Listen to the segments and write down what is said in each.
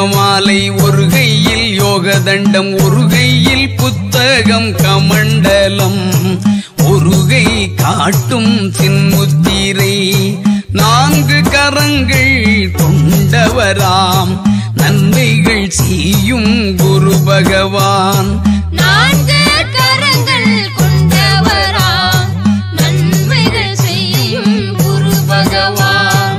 ஜபமாலை ஒரு கையில் யோக தண்டம் ஒரு கையில் புத்தகம் கமண்டலம் ஒரு கை காட்டும் சின்முத்திரை நான்கு கரங்கள் கொண்டவராம் நன்மைகள் செய்யும் குரு பகவான் நான்கு கரங்கள் கொண்டவராம் நன்மைகள் செய்யும் குரு பகவான்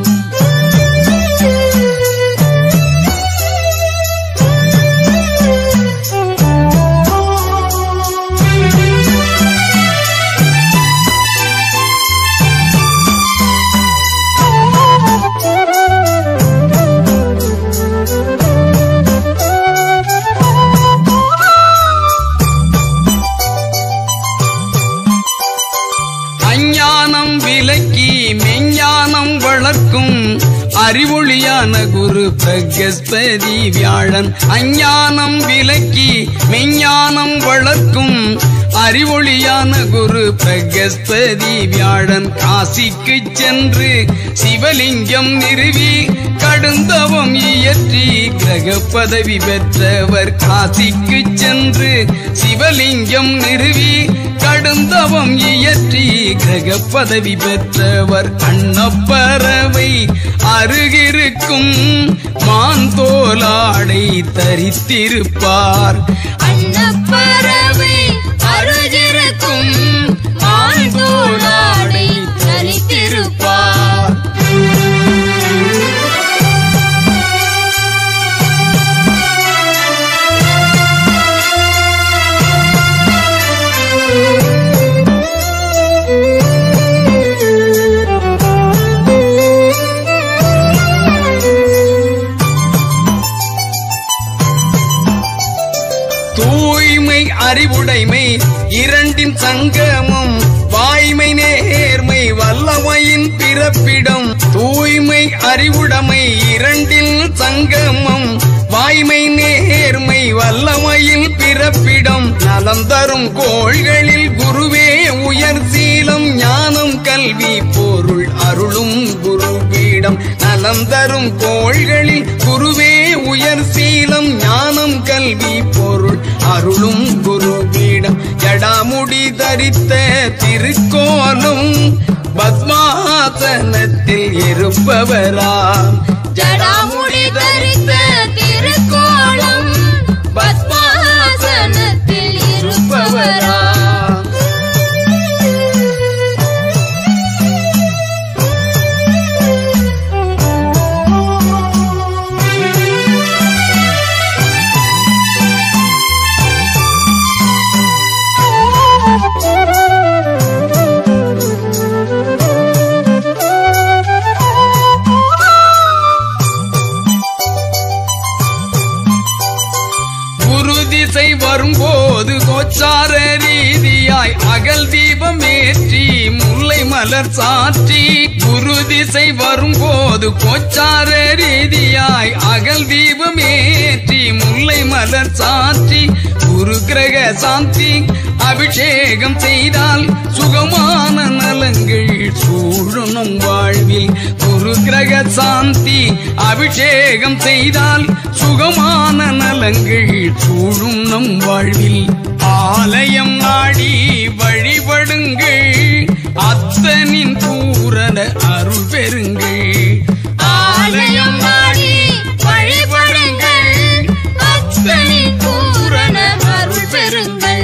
அஞ்ஞானம் விலக்கி மெஞ்ஞானம் வளர்க்கும் அறிவொளியான குரு பிரகஸ்பதி வியாழன் அஞ்ஞானம் விலக்கி மெஞ்ஞானம் வளர்க்கும் அறிவொளியான குரு பிரகஸ்பதி வியாழன் காசிக்கு சென்று சிவலிங்கம் நிறுவி கடுந்தவம் இயற்றி கிரக பதவி பெற்றவர் காசிக்கு சென்று சிவலிங்கம் நிறுவி கடுந்தவம் இயற்றி கிரக பதவி பெற்றவர் அன்னப்பறவை அருகிருக்கும் மாந்தோலாடை தரித்திருப்பார் அன்னப்பறவை அருகிருக்கும் மாந்தோளாடை தரித்திருப்பார் தூய்மை அறிவுடைமை இரண்டின் சங்கமம் வாய்மை நேர்மை வல்லமையின் பிறப்பிடம் தூய்மை அறிவுடைமை இரண்டில் சங்கமம் வாய்மை நேர்மை வல்லமையில் பிறப்பிடம் நலம் தரும் கோள்களில் குருவே உயர் சீலம் ஞானம் கல்வி பொருள் அருளும் குருபீடம் நலம் தரும் கோள்களில் குருவே உயர் சீலம் ஞானம் கல்வி பொருள் அருளும் குருபீடம் ஜடாமுடி தரித்த திருக்கோலம் பத்மாசனத்தில் இருப்பவராம் ஜடாமுடி தரித்த திருக்கோலம் பத்மாசனத்தில் இருப்பவரா குரு திசை வரும்போது கோச்சார ரீதியாய் அகல் தீபம் ஏற்றி முல்லை மலர் சாற்றி குரு திசை வரும்போது கோச்சார ரீதியாய் அகல் தீபம் ஏற்றி முல்லை மலர் சாற்றி குரு கிரக சாந்தி அபிஷேகம் செய்தால் சுகமான நலங்கள் சூழணும் வாழ்வில் குரு கிரக சாந்தி அபிஷேகம் செய்தால் சுகமான நலங்கள் சூழும் நம் வாழ்வில் ஆலயம் நாடி வழிபடுங்கள் அத்தனின் பூரண அருள் பெறுங்கள் ஆலயம் நாடி வழிபடுங்கள் அத்தனின் பூரண அருள் பெறுங்கள்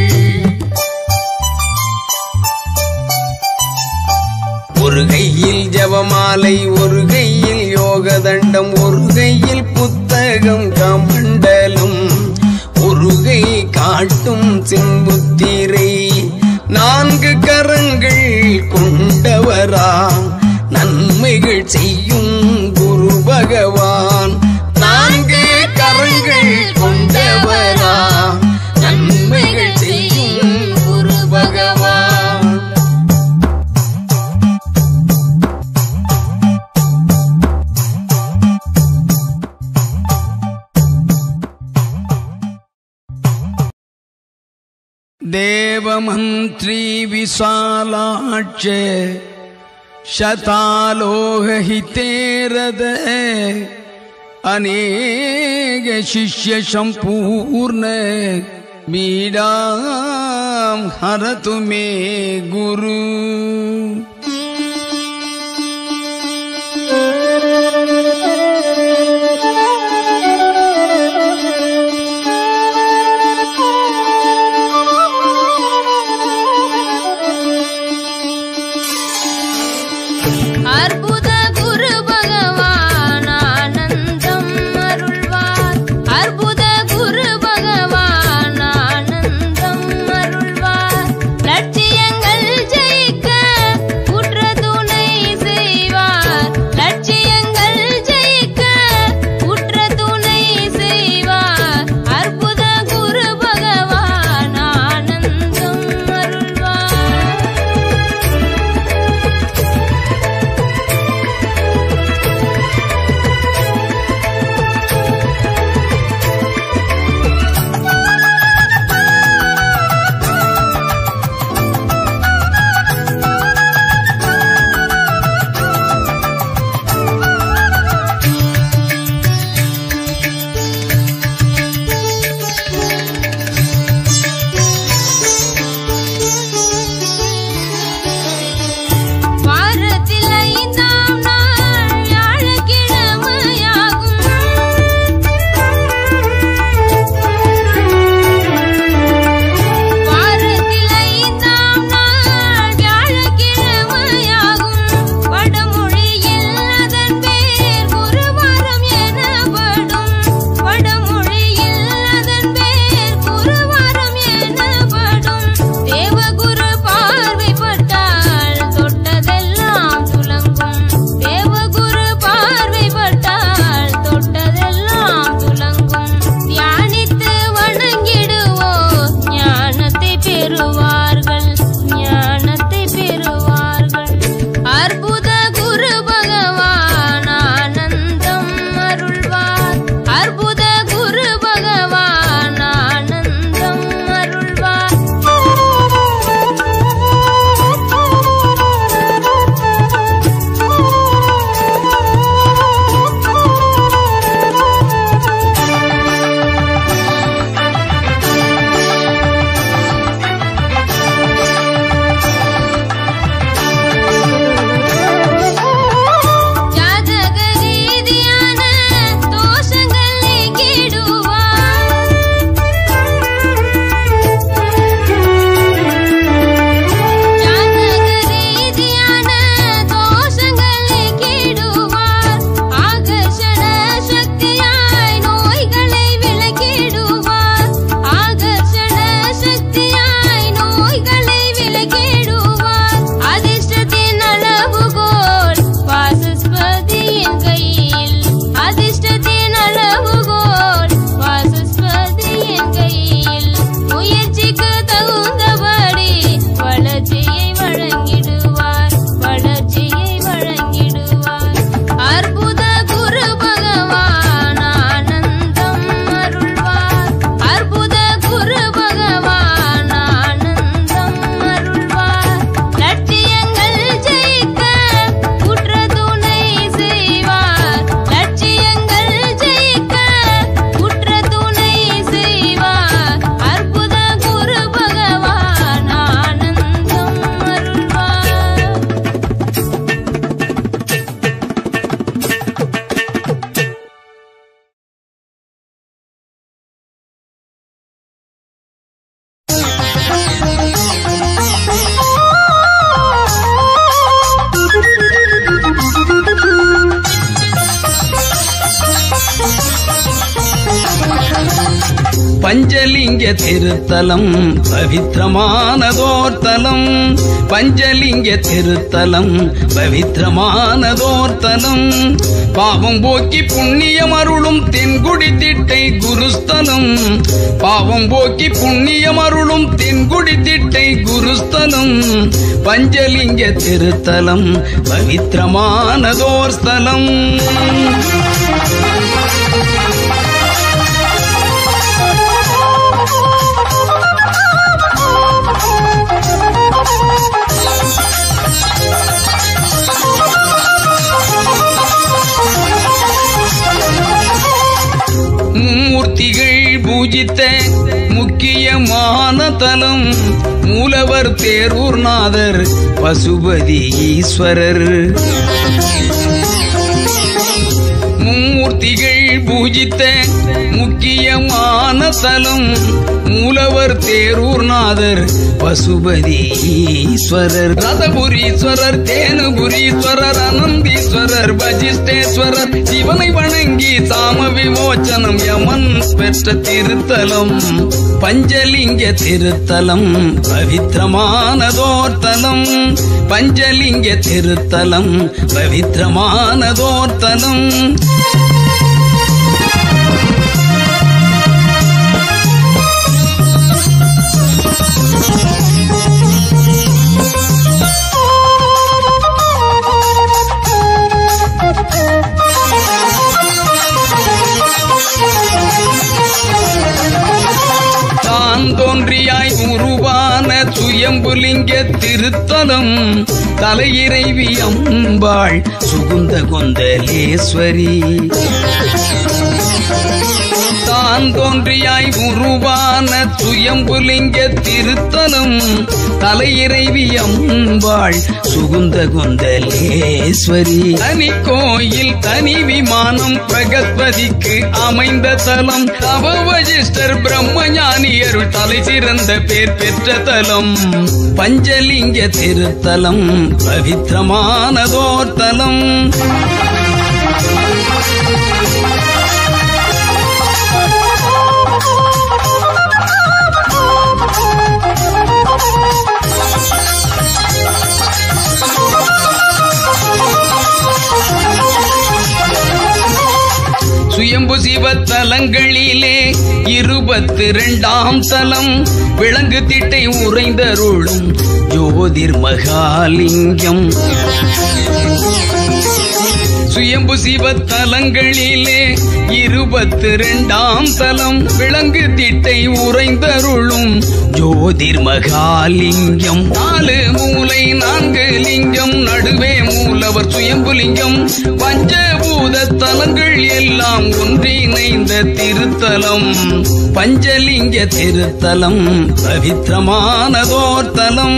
ஒரு கையில் ஜபமாலை ஒரு கையில் யோக தண்டம் ஒரு கையில் புத்தகம் கமண்டலம் ஒரு கை காட்டும் சிம்புத்திரை நான்கு கரங்கள் கொண்டவராம் நன்மைகள் செய்யும் குரு பகவான் நான்கு கரங்கள் கொண்டவராம் நன்மைகள் செய்யும் குரு பகவான் देवमन्त्री विशालाक्ष शतालोकहिते हृदय ಅನೇಕ ಶಿಷ್ಯ ಸಂಪೂರ್ಣ ಮೀಡಾಂ ಹರತು ಮೇ ಗುರು அற்புத குரு பகவான் ஆனந்தம் அருள்வார் அற்புத குரு பகவான் ஆனந்தம் அருள்வார் லட்சியங்கள் ஜெயிக்க குற்ற துணை செய்வார் லட்சியங்கள் ஜெயிக்க குற்ற துணை செய்வார் அற்புத குரு பகவான் ஆனந்தம் அருள்வார் வாரத்தில் ஐந்தாம் நாள் வியாழக்கிழமையாகும் வாரத்தில் ஐந்தாம் நாள் வியாழக்கிழமையாகும் வடமொழியில் அதன் பேர் குருவாரம் எனப்படும் வடமொழியில் அதன் பேர் குருவாரம் எனப்படும் தேவகுரு பார்வைப்பட்டால் தொட்டதெல்லாம் துலங்கும் தேவகுரு பார்வைப்பட்டால் தொட்டதெல்லாம் துலங்கும் தியானித்து வணங்கிடுவோம் ஞானத்தை பெறுவார்கள் ஞானத்தை பெறுவார்கள் அற்புத குரு பகவான் ஆனந்தம் அருள்வார் அற்புத குரு பகவான் ஆனந்தம் அருள்வார் ஜாதக ரீதியான தோஷங்கள் நீக்கிடுவார் ஜாதக ரீதியான தோஷங்கள் நீக்கிடுவார் ஆகர்ஷண சக்தியாய் நோய்களை விலக்கிடுவார் ஆகர்ஷண சக்தியாய் நோய்களை விலக்கிடுவார் அதிர்ஷ்டத்தின் அளவுகோல் வாசஸ்பதியின் கையில் அதிர்ஷ்டத்தின் அளவுகோல் வாசஸ்பதியின் கையில் முயற்சிக்கு தகுந்தபடி வளர்ச்சியை வழங்கிடுவார் வளர்ச்சியை வழங்கிடுவார் அற்புத குரு பகவான் ஆனந்தம் அருள்வார் அற்புத குரு பகவான் ஆனந்தம் அருள்வார் லட்சியங்கள் ஜெயிக்க குற்ற துணை செய்வார் லட்சியங்கள் ஜெயிக்க குற்ற துணை செய்வார் அற்புத குரு பகவான் ஆனந்தம் அருள்வார் பஞ்சலிங்க திருத்தலம் பவித்திரமானதோர்த்தலம் பஞ்சலிங்க திருத்தலம் பவித்திரமானதோர்த்தலம் பாவம் போக்கி புண்ணியம் அருளும் தென்குடி திட்டை குருஸ்தலம் பாவம் போக்கி புண்ணியம் அருளும் தென்குடி திட்டை குருஸ்தலம் பஞ்சலிங்க திருத்தலம் பவித்திரமானதோர் ஸ்தலம் Thank you. பூஜித்த முக்கியமான தலம் மூலவர் தேரூர்நாதர் பசுபதி ஈஸ்வரர் மும்மூர்த்திகள் பூஜித்த முக்கியமான தலம் மூலவர் தேரூர்நாதர் பசுபதி ஈஸ்வரர் ரதபுரீஸ்வரர் தேனுபுரீஸ்வரர் அனந்தீஸ்வரர் வஜிஷ்டேஸ்வரர் சிவனை வணங்கி சாம விமோச்சனம் யமன் பெற்ற திருத்தலம் பஞ்சலிங்க திருத்தலம் பவித்திரமானதோர் தலம் பஞ்சலிங்க திருத்தலம் பவித்திரமானதோர் தலம் தான் தோன்றியாய் உருவான சுயம்புலிங்க திருத்தலம் தலையிறைவி அம்பாள் சுகுந்த கொந்தலேஸ்வரி தான் தோன்றியாய் உருவான சுயம்புலிங்க திருத்தலம் தலையிறைவி அம்பாள் சுகுந்த கொந்தலேஸ்வரி தனி கோயில் தனி விமானம் பிரகஸ்பதிக்கு அமைந்த தலம் தவவஜிஷ்டர் பிரம்மஞானியருள் தலை சிறந்த பேர் பெற்ற தலம் பஞ்சலிங்க திருத்தலம் பவித்திரமானதோர் தலம் சுயம்பு சிவ தலங்களிலே இருபத்தி இரண்டாம் தலம் விலங்கு திட்டை உறைந்தருளும் ஜோதிர் மகாலிங்கம் சுயம்பு சிவ தலங்களிலே இருபத்தி இரண்டாம் தலம் விலங்கு திட்டை உறைந்தருளும் ஜோதிர் மகாலிங்கம் நாலு மூலை நான்கு லிங்கம் நடுவே மூலவர் சுயம்புலிங்கம் பஞ்சபூத தலங்கள் எல்லாம் ஒன்றிணைந்த திருத்தலம் பஞ்சலிங்க திருத்தலம் பவித்திரமானதோர் தலம்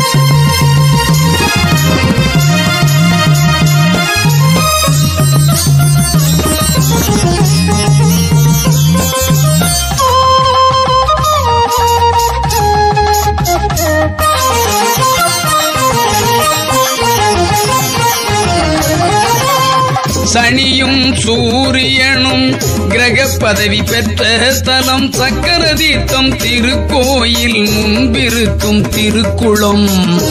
சனியும் சூரியனும் கிரக பதவி பெற்ற ஸ்தலம் சக்கர தீர்த்தம் திருக்கோயில் முன்பிருக்கும் திருக்குளம்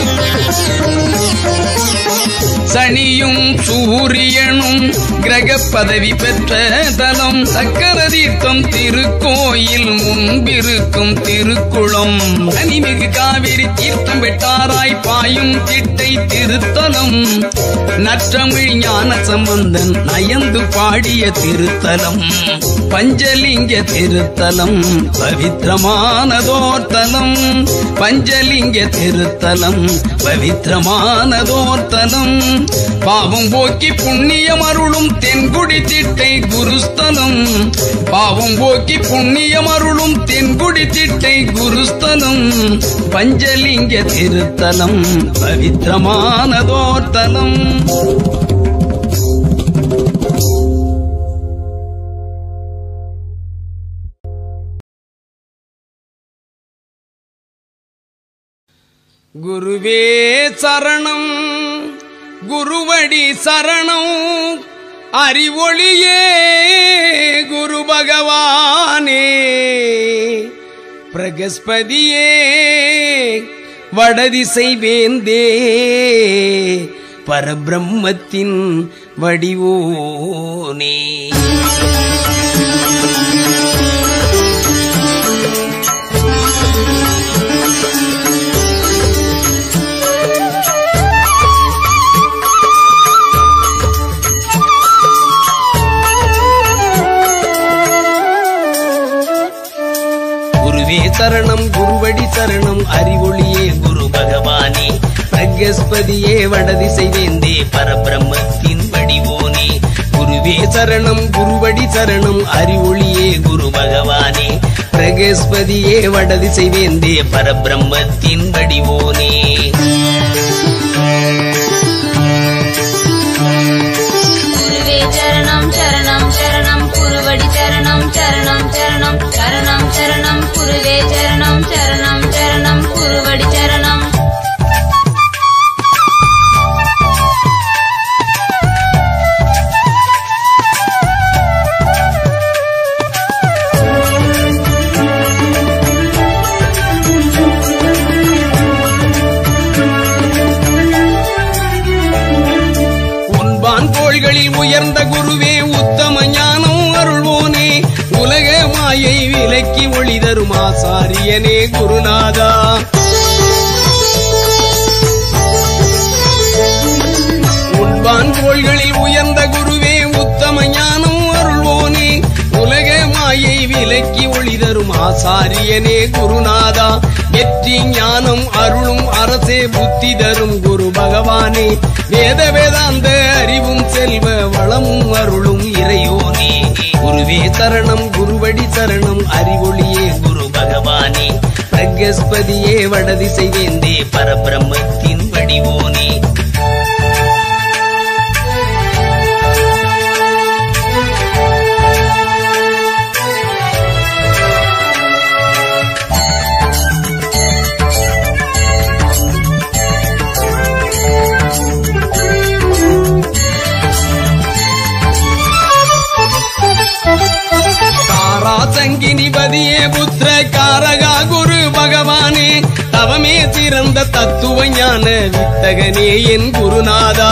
சனியும் சூரியனும் கிரக பதவி பெற்ற தலம் சக்கர தீர்த்தம் திருக்கோயில் முன்பிருக்கும் திருக்குளம் கனிமிகு காவிரி தீர்த்தம் வெட்டாராய் பாயும் திட்டை திருத்தலம் நற்றமிழ் ஞான சம்பந்தன் நயந்து பாடிய திருத்தலம் பஞ்சலிங்க திருத்தலம் பவித்திரமானதோர் தலம் பஞ்சலிங்க திருத்தலம் பவித்திரமானதோர் தலம் பாவம் போக்கி புண்ணியம் அருளும் தென்குடி திட்டை குருஸ்தலம் பாவம் போக்கி புண்ணியம் அருளும் தென்குடி திட்டை குருஸ்தலம் பஞ்சலிங்க திருத்தலம் பவித்திரமானதோர் தலம் குருவே சரணம் குருவடி சரணம் அறிவொளியே குரு பகவானே பிரகஸ்பதியே வடதிசை வேந்தே பரபிரம்மத்தின் வடிவோனே குருவே சரணம் குருவடி சரணம் அறிவொளியே குரு பகவானே பிரகஸ்பதியே வடதிசை வேந்தே பரபிரம்மத்தின் வடிவோனே குருவே சரணம் குருவடி சரணம் அறிவொளியே குரு பகவானே பிரகஸ்பதியே வடதிசை வேந்தே பரபிரம்மத்தின் வடிவோனே குருவே சரணம் சரணம் சரணம் குருவடி சரணம் சரணம் சரணம் சரணம் சரணம் குருவே சரணம் சரணம் சரணம் குருவடி சரணம் உன்பான் கோள்களில் உயர்ந்த குருவே உத்தம ஞானம் அருள்வோனே உலக மாயை விலக்கி ஒளி தரும் ஆசாரியனே குருநாதா உன்பான் கோள்களில் உயர்ந்த குருவே உத்தம ஞானம் அருள்வோனே உலக மாயை விலக்கி ஒளி தரும் ஆசாரியனே குருநாதா வெற்றி ஞானம் அருளும் அரசே புத்தி தரும் குரு பகவானே வேத வேதாந்த அறிவும் செல்வ வளமும் அருளும் இறையோனே குருவே சரணம் குருவடி சரணம் அறிவொளியே குரு பகவானே பிரகஸ்பதியே வடதிசை வேந்தே பரபிரம்மத்தின் வடிவோனே தாரா சங்கினிபதியே புத்திர காரகா குரு பகவானே தவமே சிறந்த தத்துவ ஞான வித்தகனே என் குருநாதா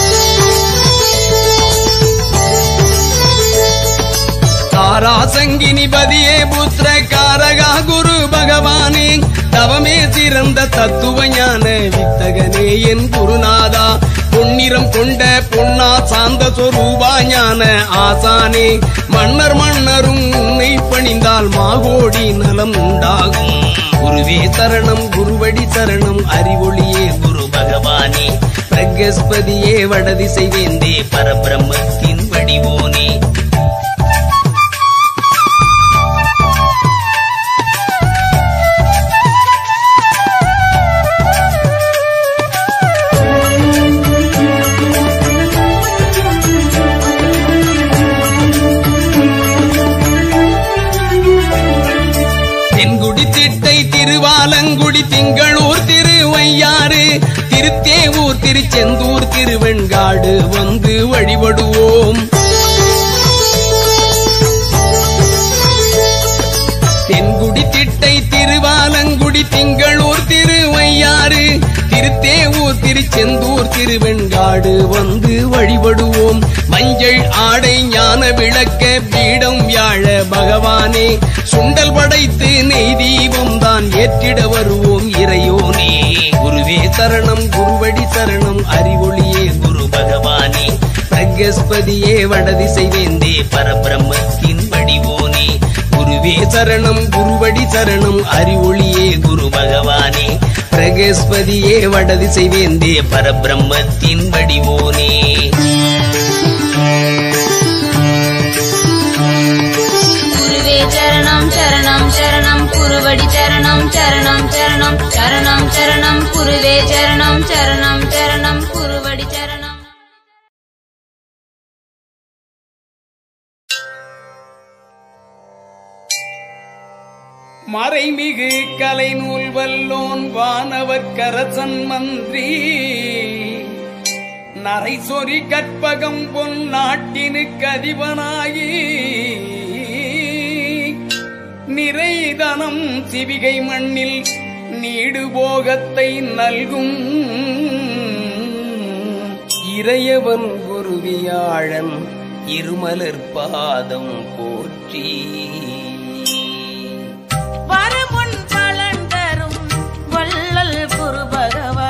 தாரா சங்கினிபதியே புத்திர காரகா குரு பகவானே தவமே சிறந்த தத்துவ ஞான வித்தகனே என் குருநாதா பொன்னிறம் கொண்ட பொன்னா சாந்த சொரூபா ஞான ஆசானே மன்னர் மன்னரும் உன்னை பணிந்தால் மாகோடி நலம் உண்டாகும் குருவே சரணம் குருவடி சரணம் அறிவொளியே குரு பகவானே பிரகஸ்பதியே வடதிசை வேந்தே பரபிரம்மத்தின் வடிவோனே தென்குடி திட்டை திருவாலங்குடி திங்களூர் திருவையாறு திருத்தேவூர் திருச்செந்தூர் திருவெண்காடு வந்து வழிபடுவோம் தென்குடி திட்டை திருவாலங்குடி திங்களூர் திருவையாறு திருத்தேவூர் திருச்செந்தூர் திருவெண்காடு வந்து வழிபடுவோம் மஞ்சள் ஆடை ஞான விளக்க பீடம் வியாழ பகவானே சுண்டல் படைத்து நெய் தீபம் தான் ஏற்றிட வருவோம் இறையோனே குருவே சரணம் குருவடி சரணம் அறிவொளியே குரு பகவானே பிரகஸ்பதியே வடதிசை வேந்தே பரபிரம்மத்தின் வடிவோனே குருவே சரணம் குருவடி சரணம் அறிவொளியே குரு பகவானே பிரகஸ்பதியே வடதிசை வேந்தே பரபிரம்மத்தின் வடிவோனே குருவே சரணம் சரணம் சரணம் குருவடி சரணம் சரணம் சரணம் சரணம் சரணம் குருவே சரணம் சரணம் சரணம் குருவடி சரணம் மறைமிகு கலை நூல் வல்லோன் வானவர் கரசன் மந்திரி நரைசொரி கற்பகம் பொன் நாட்டினுக்கு அதிபனாகி நிறைதனம் சிவிகை மண்ணில் நீடு போகத்தை நல்கும் இறையவன் குருவியாழன் இருமலர் பாதம் போற்றி வருமுன் பலன் தரும் வள்ளல் குரு பகவா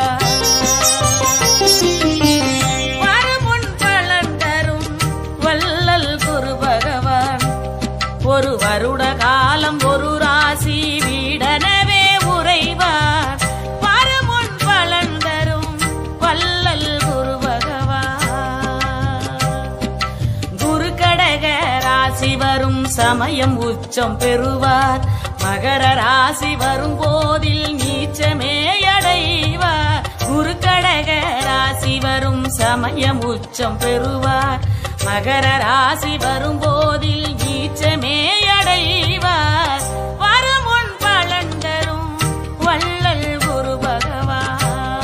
வருமுன் பலன் தரும் வள்ளல் குரு பகவான் ஒரு வருட காலம் ஒரு ராசி வீடனவே உறைவார் வருமுன் பலன் தரும் வள்ளல் குரு பகவான் குரு கடக ராசி வரும் சமயம் உச்சம் பெறுவார் மகர ராசி வரும்போதில் நீச்சமே அடைவார் குரு கடக ராசி வரும் சமயம் உச்சம் பெறுவார் மகர ராசி வரும்போதில் நீச்சமே அடைவார் வரும் முன் பலன் தரும் வள்ளல் குரு பகவான்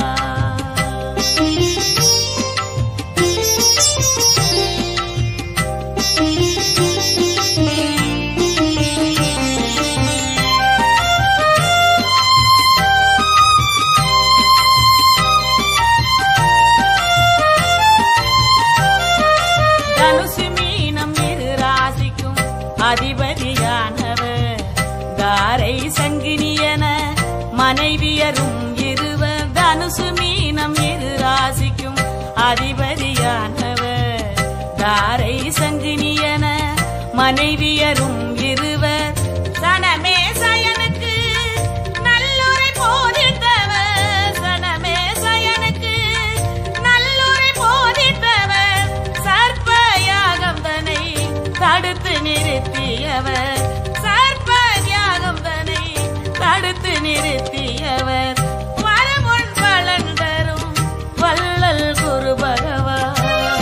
தனுசு மீனம் இரு ராசிக்கும் அதிபதியானவர் தாரை சங்கினியன மனைவியரும் இருவர் தனுசு மீனம் இரு ராசிக்கும் அதிபதியானவர் தாரை சங்கினியன மனைவியரும் இருவர் சனமே சயனுக்கு நல்லுரை போதித்தவர் சனமே சயனுக்கு நல்லுரை போதித்தவர் சர்ப்பயாகம் தனை தடுத்து நிறுத்தியவர் சர்ப்பயாகம் தனை தடுத்து நிறுத்தியவர் வரமுன் பலன் தரும் வள்ளல் குரு பகவான்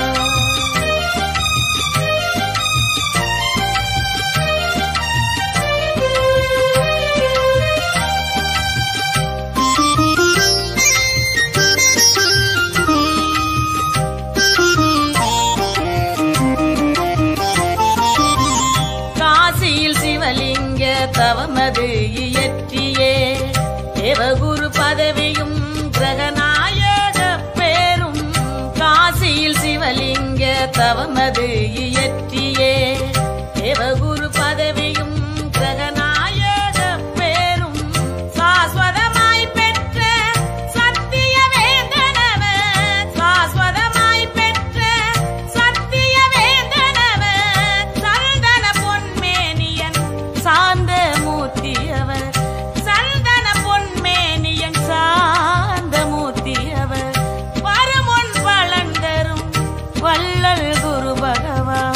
காசியில் சிவலிங்க தவமது இயற்றியே தேவகுரு பதவியும் கிரகநாயக பேரும் காசியில் சிவலிங்க தவமது இயற்றியே தேவகுரு பதவியும் கிரகநாயக பேரும் சாஸ்வதமாய் பெற்ற சத்திய வேந்தனவர் சாஸ்வதமாய் பெற்ற சத்திய வேந்தனவர் சந்தன பொன்மேனியன் சாந்த மூர்த்தியவர் சந்தன பொன்மேனியன் சாந்த மூர்த்தியவர் வருமுன் பலன் தரும் வள்ளல் குரு பகவான்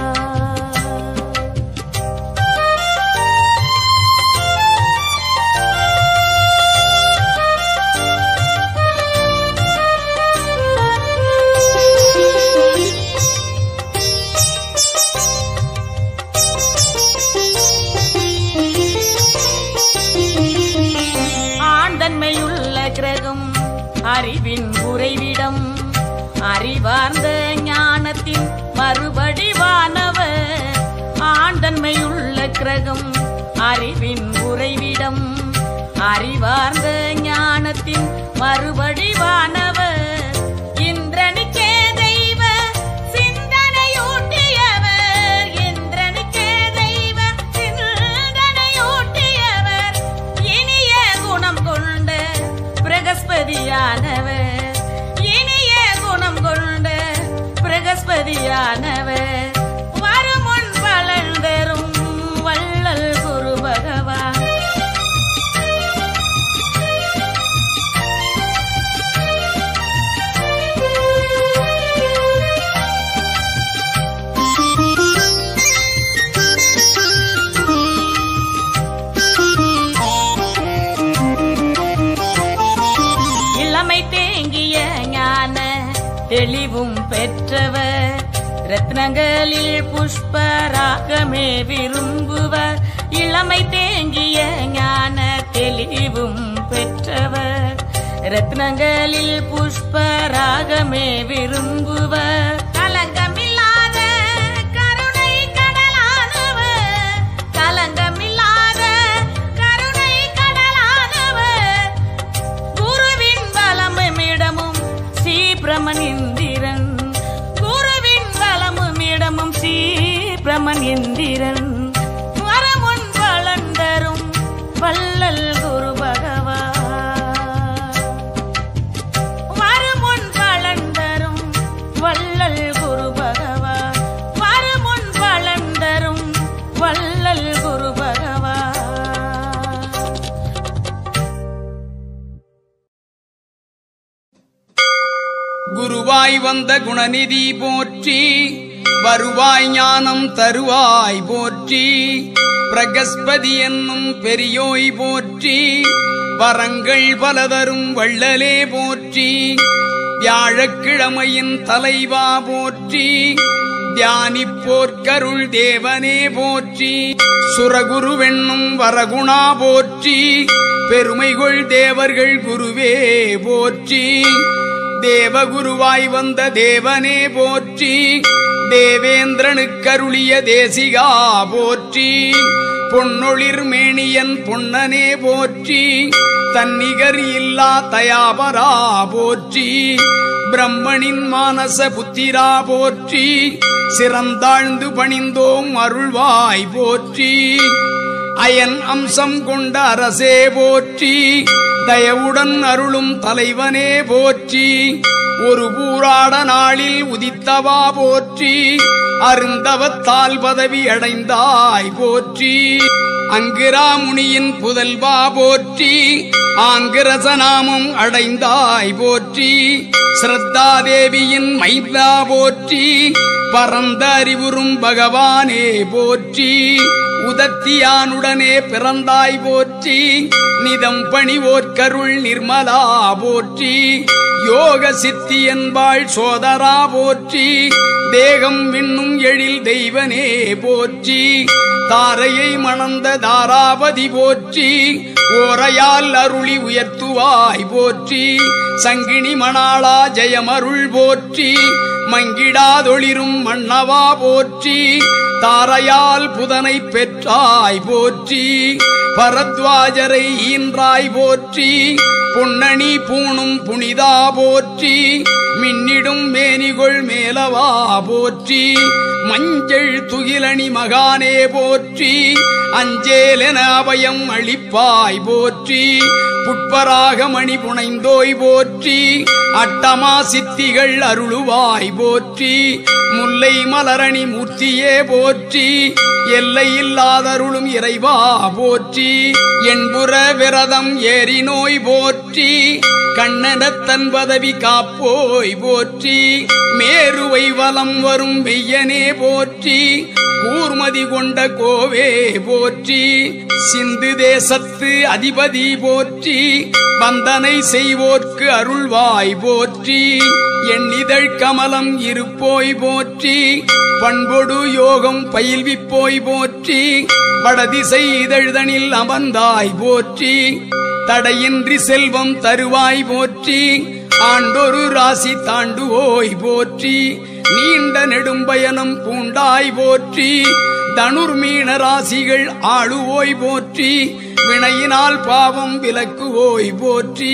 ஆண்டன்மையுள்ள கிரகம் அறிவின் உறைவிடம் அறிவார்ந்த ஞானத்தின் மறுபடிவானவர் ஆண்டன்மையுள்ள கிரகம் அறிவின் உறைவிடம் அறிவார்ந்த ஞானத்தின் மறுபடிவானவர் இந்திரனுக்கே தெய்வ சிந்தனையூட்டியவர் இந்திரனுக்கே தெய்வ சிந்தனையூட்டியவர் இனிய குணம் கொண்ட பிரகஸ்பதியானவர் இனிய குணம் கொண்ட பிரகஸ்பதியானவர் வருமுன் பலன் தரும் வள்ளல் குரு பகவான் இளமை தேங்கிய ஞான தெளிவும் பெற்றவர் ரத்னங்களில் புஷ்பராகமே விரும்புவர் இளமை தேங்கிய ஞான தெளிவும் பெற்றவர் ரத்னங்களில் புஷ்பராகமே விரும்புவர் கலங்கமில்லாத கருணை கடலானவர் கலங்கமில்லாத கருணை கடலானவர் குருவின் பலமுமிடமும் ஸ்ரீபிரமன் இந்திரன் குருவின் பலமுமிடமும் ஸ்ரீபிரமன் இந்திரன் வரமுன் பலன் தரும் வள்ளல் குரு பகவான் வருமுன் பலன் தரும் வள்ளல் குரு பகவான் வருமுன் பலன் தரும் வள்ளல் குரு பகவான் குருவாய் வந்த குணநிதி போற்றி வருவாய் ஞானம் தருவாய் போற்றி பிரகஸ்பதி என்னும் பெரியோய் போற்றி வரங்கள் பலதரும் வள்ளலே போற்றி வியாழக்கிழமையின் தலைவா போற்றி தியானிப்போர்க்கருள் தேவனே போற்றி சுரகுருவென்னும் வரகுணா போற்றி பெருமைகொள் தேவர்கள் குருவே போற்றி தேவகுருவாய் வந்த தேவனே போற்றி தேவேந்திரனுக்கருளிய தேசிகா போற்றி பொன்னொளிர் மேனியன் பொன்னனே போற்றி தன்னிகர் இல்லா தயாபரா போற்றி பிரம்மனின் மானச புத்திரா போற்றி சிறந்தாழ்ந்து பணிந்தோம் அருள்வாய் போற்றி அயன் அம்சம் கொண்ட அரசே போற்றி தயவுடன் அருளும் தலைவனே போற்றி ஒரு பூராட நாளில் உதித்தவா போற்றி அருந்தவத்தால் பதவி அடைந்தாய் போற்றி அங்கிரா முனியின் புதல்வா போற்றி ஆங்கிரசநாமம் அடைந்தாய் போற்றி ஸ்ரத்தா தேவியின் மைந்தா போற்றி பரந்த அறிவுறும் பகவானே போற்றி உதத்தியானுடனே பிறந்தாய் போற்றி நிதம் பணிவோர்க்கருள் நிர்மலா போற்றி யோக சித்தி என்பாள் சோதரா போற்றி தேகம் விண்ணும் எழில் தெய்வனே போற்றி தாரையை மணந்த தாராபதி போற்றி ஓரையால் அருளி உயர்த்துவாய் போற்றி சங்கினி மணாளா ஜெயமருள் போற்றி மங்கிடாதொளிரும் மன்னவா போற்றி தாரையால் புதனை பெற்றாய் போற்றி பரத்வாஜரை ஈன்றாய் போற்றி பொன்னணி பூணும் புனிதா போற்றி மின்னிடும் மேனிகொள் மேலவா போற்றி மஞ்சள் துகிலணி மகானே போற்றி அஞ்சேலென அபயம் அளிப்பாய் போற்றி புட்பராக மணி புனைந்தோய் போற்றி அட்டமா சித்திகள் அருளுவாய் போற்றி முல்லை மலரணி மூர்த்தியே போற்றி எல்லை இல்லாதருளும் இறைவா போற்றி என்புற விரதம் ஏறி நோய் போற்றி கண்ணனத்தன் பதவி காப்போய் போற்றி மேருவை வலம் வரும் வெய்யனே போற்றி கூர்மதி கொண்ட கோவே போற்றி சிந்து தேசத்து அதிபதி போற்றி வந்தனை செய்வோர்க்கு அருள்வாய் போற்றி எண்ணிதழ் கமலம் இருப்போய் போற்றி பண்பொடு யோகம் பயில்விப்போய் போற்றி வடதிசை இதழ்தனில் அமர்ந்தாய் போற்றி தடையின்றி செல்வம் தருவாய் போற்றி ஆண்டொரு ராசி தாண்டுவோய் போற்றி நீண்ட நெடும்பயணம் பூண்டாய் போற்றி தனுர்மீன ராசிகள் ஆளுவோய் போற்றி வினையினால் பாவம் விலக்குவோய் போற்றி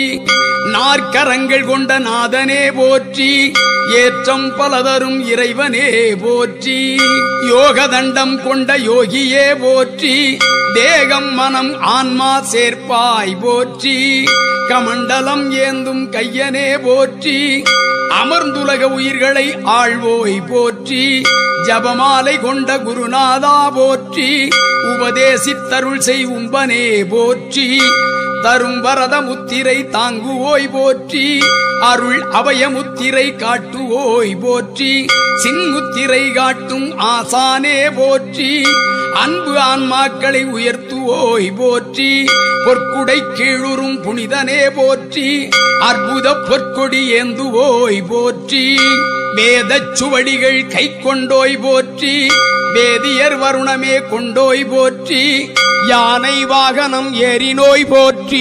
நாற்கரங்கள் கொண்ட நாதனே போற்றி ஏற்றம் பலதரும் இறைவனே போற்றி யோக தண்டம் கொண்ட யோகியே போற்றி தேகம் மனம் ஆன்மா சேர்ப்பாய் போற்றி கமண்டலம் ஏந்தும் கையனே போற்றி அமர்ந்துலக உயிர்களை ஆழ்வோய் போற்றி ஜபமாலை கொண்ட குருநாதா போற்றி உபதேசித்தருள் செய் உம்பனே போற்றி தரும் வரத முத்திரை தாங்குவோய் போற்றி அருள் அபய முத்திரை காட்டுவோய் போற்றி சின்முத்திரை காட்டும் ஆசானே போற்றி அன்பு ஆன்மாக்களை உயர்த்துவோய் போற்றி பொற்குடை கீழுறும் புனிதனே போற்றி அற்புத பொற்கொடி ஏந்துவோய் போற்றி வேதச் சுவடிகள் கை கொண்டோய் போற்றி வேதியர் வருணமே கொண்டோய் போற்றி யானை வாகனம் ஏறினோய் போற்றி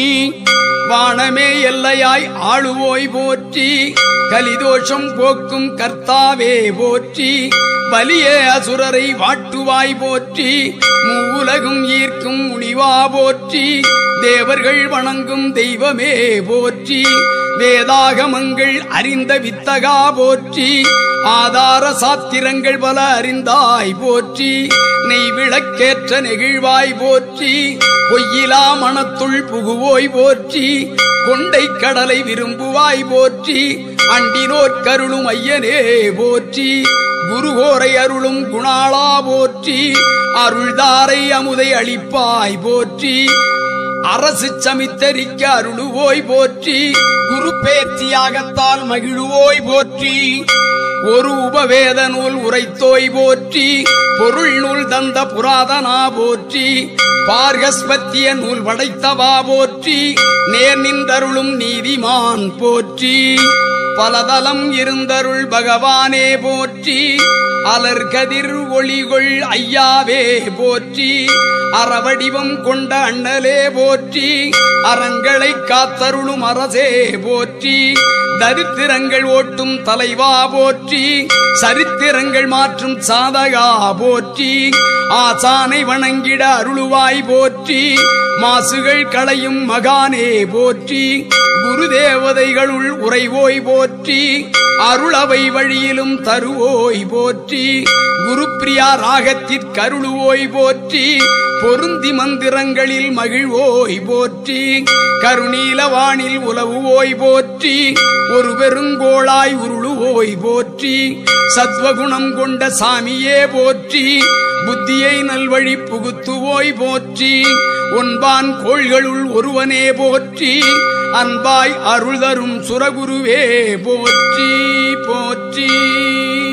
வானமே எல்லையாய் ஆளுவோய் போற்றி கலிதோஷம் போக்கும் கர்த்தாவே போற்றி வலிய அசுரரை வாட்டுவாய் போற்றி மூவுலகும் ஈர்க்கும் முனிவா போற்றி தேவர்கள் வணங்கும் தெய்வமே போற்றி வேதாகமங்கள் அறிந்த வித்தகா போற்றி ஆதார சாத்திரங்கள் பல அறிந்தாய் போற்றி நெய் விளக்கேற்ற நெகிழ்வாய் போற்றி பொய்யிலா மனத்துள் புகுவோய் போற்றி கொண்டை கடலை விரும்புவாய் போற்றி அண்டினோர் கருளும் ஐயனே போற்றி குருகோரை அருளும் குணாளா போற்றி அருள்தாரை அமுதை அளிப்பாய் போற்றி அரசு சமித்தரிக்க அருளுவோய் போற்றி குரு பேர்த்தியாகத்தால் மகிழுவோய் போற்றி ஒரு உபவேத நூல் உரைத்தோய் போற்றி பொருள் நூல் தந்த புராதனா போற்றி பார்கஸ்பத்திய நூல் படைத்தவா போற்றி நேர் நின்றருளும் நீதிமான் போற்றி பலதலம் இருந்தருள் பகவானே போற்றி அலர் கதிர் ஒளிகொள் ஐயாவே போற்றி அறவடிவம் கொண்ட அண்ணலே போற்றி அறங்களை காத்தருளும் அரசே போற்றி தரித்திரங்கள் ஓட்டும் தலைவா போற்றி சரித்திரங்கள் மாற்றும் சாதகா போற்றி ஆசானை வணங்கிட அருளுவாய் போற்றி மாசுகள் களையும் மகானே போற்றி குரு தேவதைகளுள் உறைவோய் போற்றி அருளவை வழியிலும் தருவோய் போற்றி குருப்பிரியா ராகத்திற்கருளுவோய் போற்றி பொருந்தி மந்திரங்களில் மகிழ்வோய் போற்றி கருணீலவானில் உலவுவோய் போற்றி ஒரு பெருங்கோளாய் உருளுவோய் போற்றி சத்வகுணம் கொண்ட சாமியே போற்றி புத்தியை நல்வழி புகுத்துவோய் போற்றி ஒன்பான் கோள்களுள் ஒருவனே போற்றி அன்பாய் அருள் தரும் சுரகுருவே போற்றி போற்றி